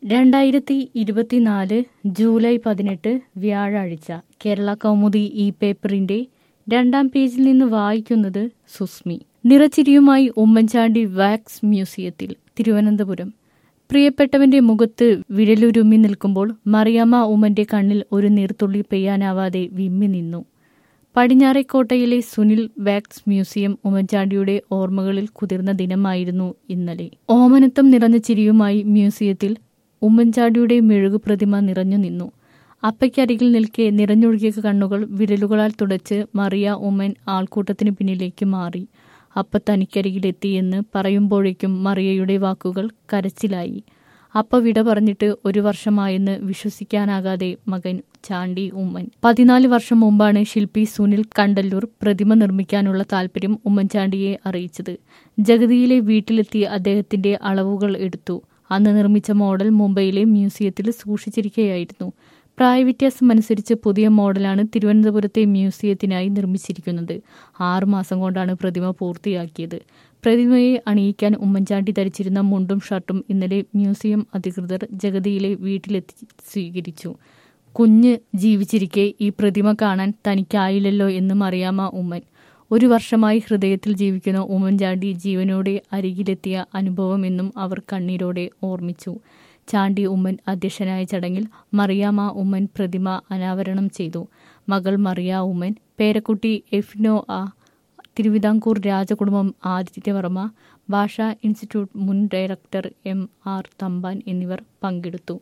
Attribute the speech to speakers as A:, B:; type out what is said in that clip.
A: രണ്ടായിരത്തി ഇരുപത്തിനാല് ജൂലൈ പതിനെട്ട് വ്യാഴാഴ്ച കേരള കൗമുദി ഈ പേപ്പറിന്റെ രണ്ടാം പേജിൽ നിന്ന് വായിക്കുന്നത് സുസ്മി നിറച്ചിരിയുമായി ഉമ്മൻചാണ്ടി വാക്സ് മ്യൂസിയത്തിൽ തിരുവനന്തപുരം പ്രിയപ്പെട്ടവന്റെ മുഖത്ത് വിരലുരുമ്മി നിൽക്കുമ്പോൾ മറിയാമ്മ ഉമ്മന്റെ കണ്ണിൽ ഒരു നീർത്തുള്ളി പെയ്യാനാവാതെ വിമ്മി നിന്നു പടിഞ്ഞാറേക്കോട്ടയിലെ സുനിൽ വാക്സ് മ്യൂസിയം ഉമ്മൻചാണ്ടിയുടെ ഓർമ്മകളിൽ കുതിർന്ന ദിനമായിരുന്നു ഇന്നലെ ഓമനത്വം നിറഞ്ഞ ചിരിയുമായി മ്യൂസിയത്തിൽ ഉമ്മൻചാണ്ടിയുടെ മെഴുകു പ്രതിമ നിറഞ്ഞു നിന്നു അപ്പയ്ക്കരികിൽ നിൽക്കെ നിറഞ്ഞൊഴുകിയ കണ്ണുകൾ വിരലുകളാൽ തുടച്ച് മറിയ ഉമ്മൻ ആൾക്കൂട്ടത്തിന് പിന്നിലേക്ക് മാറി അപ്പ തനിക്കരികിലെത്തി എന്ന് പറയുമ്പോഴേക്കും മറിയയുടെ വാക്കുകൾ കരച്ചിലായി അപ്പ വിട പറഞ്ഞിട്ട് ഒരു വർഷമായെന്ന് വിശ്വസിക്കാനാകാതെ മകൻ ചാണ്ടി ഉമ്മൻ പതിനാല് വർഷം മുമ്പാണ് ശില്പി സുനിൽ കണ്ടല്ലൂർ പ്രതിമ നിർമ്മിക്കാനുള്ള താല്പര്യം ഉമ്മൻചാണ്ടിയെ അറിയിച്ചത് ജഗതിയിലെ വീട്ടിലെത്തി അദ്ദേഹത്തിന്റെ അളവുകൾ എടുത്തു അന്ന് നിർമ്മിച്ച മോഡൽ മുംബൈയിലെ മ്യൂസിയത്തിൽ സൂക്ഷിച്ചിരിക്കുകയായിരുന്നു പ്രായവ്യത്യാസം അനുസരിച്ച് പുതിയ മോഡലാണ് തിരുവനന്തപുരത്തെ മ്യൂസിയത്തിനായി നിർമ്മിച്ചിരിക്കുന്നത് ആറുമാസം കൊണ്ടാണ് പ്രതിമ പൂർത്തിയാക്കിയത് പ്രതിമയെ അണിയിക്കാൻ ഉമ്മൻചാണ്ടി ധരിച്ചിരുന്ന മുണ്ടും ഷർട്ടും ഇന്നലെ മ്യൂസിയം അധികൃതർ ജഗതിയിലെ വീട്ടിലെത്തി സ്വീകരിച്ചു കുഞ്ഞ് ജീവിച്ചിരിക്കെ ഈ പ്രതിമ കാണാൻ തനിക്കായില്ലല്ലോ എന്ന് മറിയാമ്മ ഉമ്മൻ ഒരു വർഷമായി ഹൃദയത്തിൽ ജീവിക്കുന്ന ഉമ്മൻചാണ്ടി ജീവനോടെ അരികിലെത്തിയ അനുഭവമെന്നും അവർ കണ്ണീരോടെ ഓർമ്മിച്ചു ചാണ്ടി ഉമ്മൻ അധ്യക്ഷനായ ചടങ്ങിൽ മറിയാമ്മ ഉമ്മൻ പ്രതിമ അനാവരണം ചെയ്തു മകൾ മറിയ ഉമ്മൻ പേരക്കുട്ടി എഫ്നോ ആ തിരുവിതാംകൂർ രാജകുടുംബം ആദിത്യവർമ്മ ഭാഷാ ഇൻസ്റ്റിറ്റ്യൂട്ട് മുൻ ഡയറക്ടർ എം ആർ തമ്പാൻ എന്നിവർ പങ്കെടുത്തു